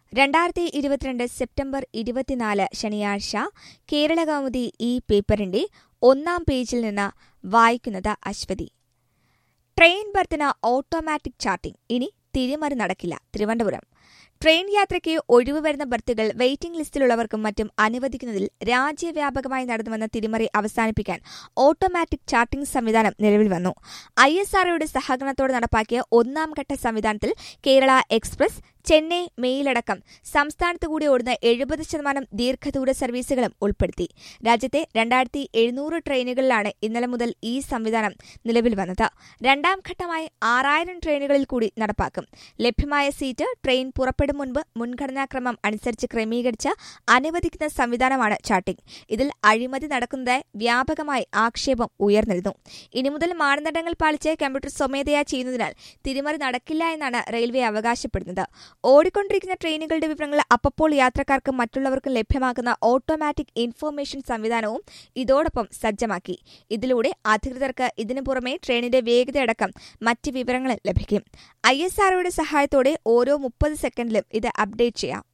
രണ്ടായിരത്തി ഇരുപത്തിരണ്ട് സെപ്റ്റംബർ ഇരുപത്തിനാല് ശനിയാഴ്ച കേരളകൗമുദി ഈ പേപ്പറിന്റെ ഒന്നാം പേജിൽ നിന്ന് വായിക്കുന്നത് അശ്വതി ട്രെയിൻ ബർത്തിന് ഓട്ടോമാറ്റിക് ചാർട്ടിംഗ് ഇനി തിരിമറി നടക്കില്ല തിരുവനന്തപുരം ട്രെയിൻ യാത്രയ്ക്ക് ഒഴിവ് വരുന്ന ബർത്തുകൾ വെയിറ്റിംഗ് ലിസ്റ്റിലുള്ളവർക്കും മറ്റും അനുവദിക്കുന്നതിൽ രാജ്യവ്യാപകമായി നടന്നുവന്ന തിരിമറി അവസാനിപ്പിക്കാൻ ഓട്ടോമാറ്റിക് ചാർട്ടിംഗ് സംവിധാനം നിലവിൽ വന്നു ഐ എസ് ആർഒയുടെ സഹകരണത്തോടെ നടപ്പാക്കിയ ഒന്നാം ഘട്ട സംവിധാനത്തിൽ കേരള എക്സ്പ്രസ് ചെന്നൈ മെയിലടക്കം സംസ്ഥാനത്ത് കൂടി ഓടുന്ന എഴുപത് ശതമാനം ദീർഘദൂര സർവീസുകളും ഉൾപ്പെടുത്തി രാജ്യത്തെ രണ്ടായിരത്തി എഴുന്നൂറ് ട്രെയിനുകളിലാണ് ഇന്നലെ മുതൽ ഈ സംവിധാനം നിലവിൽ വന്നത് രണ്ടാം ഘട്ടമായി ആറായിരം ട്രെയിനുകളിൽ കൂടി നടപ്പാക്കും ലഭ്യമായ സീറ്റ് ട്രെയിൻ പുറപ്പെടും മുൻപ് മുൻഗണനാക്രമം അനുസരിച്ച് ക്രമീകരിച്ച് അനുവദിക്കുന്ന സംവിധാനമാണ് ചാർട്ടിംഗ് ഇതിൽ അഴിമതി നടക്കുന്നതായി വ്യാപകമായി ആക്ഷേപം ഉയർന്നിരുന്നു ഇനി മുതൽ മാനദണ്ഡങ്ങൾ പാലിച്ച് കമ്പ്യൂട്ടർ സ്വമേധയാ ചെയ്യുന്നതിനാൽ തിരിമറി നടക്കില്ല എന്നാണ് റെയിൽവേ അവകാശപ്പെടുന്നത് ഓടിക്കൊണ്ടിരിക്കുന്ന ട്രെയിനുകളുടെ വിവരങ്ങൾ അപ്പപ്പോൾ യാത്രക്കാർക്കും മറ്റുള്ളവർക്കും ലഭ്യമാക്കുന്ന ഓട്ടോമാറ്റിക് ഇൻഫർമേഷൻ സംവിധാനവും ഇതോടൊപ്പം സജ്ജമാക്കി ഇതിലൂടെ അധികൃതർക്ക് ഇതിനു പുറമെ ട്രെയിനിന്റെ വേഗതയടക്കം മറ്റ് വിവരങ്ങൾ ലഭിക്കും ഐ എസ് ആർഒയുടെ സഹായത്തോടെ ഓരോ മുപ്പത് സെക്കൻഡിലും ഇത് അപ്ഡേറ്റ് ചെയ്യാം